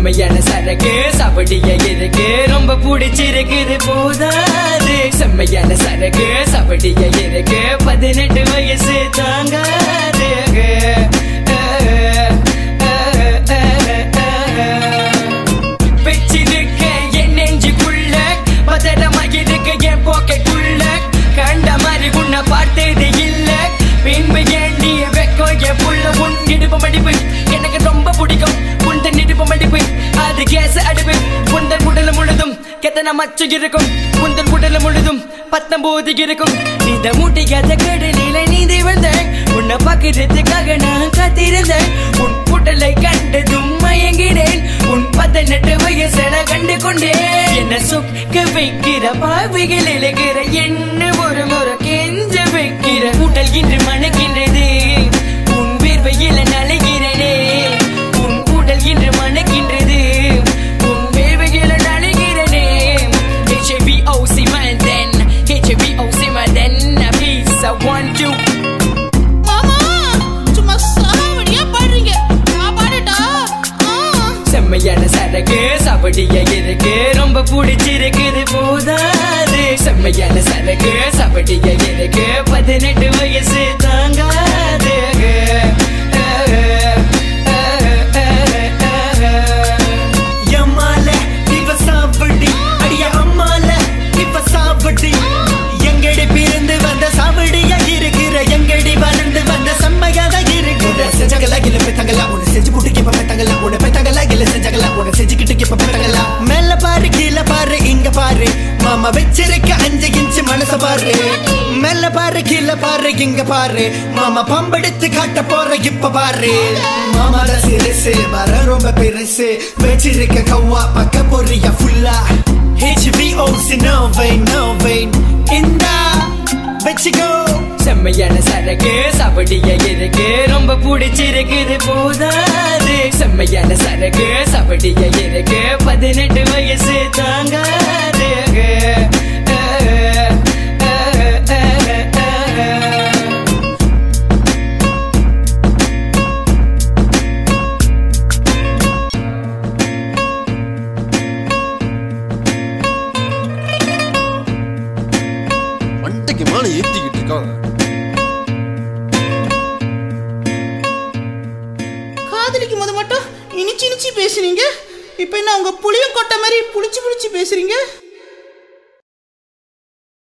செம்மையான சரக்கு சபடிய இருக்கு ரொம்ப பிடிச்சிருக்குது போதாது செம்மையான சரக்கு சபடிய இருக்கு பதினெட்டு வயசு தாங்காது வச்சிருக்க என் நெஞ்சுக்குள்ள பதறமாக இருக்க என் போக்கைக்குள்ள கண்ட மாதிரி உன்னை பார்த்தது இல்ல பின்பு ஏன் நீ வெக்கோ என் புள்ள உன் இடுப்பு மடிப்பு எனக்கு ரொம்ப பிடிக்கும் உந்தன் இடுப்பு மடிப்பு அது கேஸ் அடுப்பு உந்தன் உடல் முழுதும் எத்தனை மச்சு இருக்கும் உந்தன் உடல் முழுதும் பத்தொன்பது இருக்கும் இந்த மூட்டிக்காத கடலில நீந்தி வந்தேன் உன்னை பார்க்கறதுக்காக நான் காத்திருந்தேன் உன் உடலை கண்டதும் மயங்கினேன் உன் பதினெட்டு வயசுல கண்டு கொண்டேன் என்ன சொக்க வைக்கிற பாவிகள் இழகிற என்ன ஒரு முறை கெஞ்ச வைக்கிற உடல் இன்று மணக்கின்றது உன் வேர்வையில நலைகிறனே உன் உடல் இன்று மணக்கின்றது உன் வேர்வையில நலைகிறனே HAVOC man then HAVOC man then Peace I want you மாமா சும்மா சாவடியா பாடுறீங்க நான் பாடட்டா ஆ. செம்மையான சரக்கு சபடிய இருக்கு ரொம்ப பிடிச்சிருக்குது போதாது செம்மையான சரக்கு சபடிய இருக்கு பதினெட்டு வயசு தாங்காது எம்மால இவ சாவடி அடிய அம்மால இவ சாவடி எங்கடி பிறந்து வந்த சாவடியா இருக்கிற எங்கடி வளர்ந்து வந்த செம்மையாக இருக்கிற செஞ்சகலா இல்ல பெத்தங்கலா உன்னை செஞ்சு புட்டுக்கு இப்ப பெத்தங்கலா உன்னை பெத்தங்கலா இல்ல செஞ்சகலா உன்னை செஞ்சுக்கிட்டு இப்ப பெத்தங்கலா மேல பாரு கீழே பாரு இங்க பாரு மாமா வச்சிருக்க அஞ்சு இன்ச்சு மனச பாரு மேல பாரு கீழே பாரு இங்க பாரு மாமா பம்பெடுத்து காட்ட போற இப்ப பாரு மாமா தான் சிறுசு வர ரொம்ப பெருசு வச்சிருக்க கவ்வா பக்க பொரிய ஃபுல்லா HVOC no vein no vein இந்தா வச்சுக்கோ செம்மையான சரக்கு சபடிய இருக்கு ரொம்ப பிடிச்சிருக்குது போதாது செம்மையான சரக்கு சபடிய இருக்கு பதினெட்டு வயசு தாங்காது மண்டைக்கு மேல ஏத்திக்கிட்டு இருக்காங்க காதலிக்கும் போது மட்டும் இனிச்சு இனிச்சு பேசுனீங்க இப்போ என்ன உங்க புளியும் கொட்டை மாதிரி புளிச்சு புளிச்சு பேசுறீங்க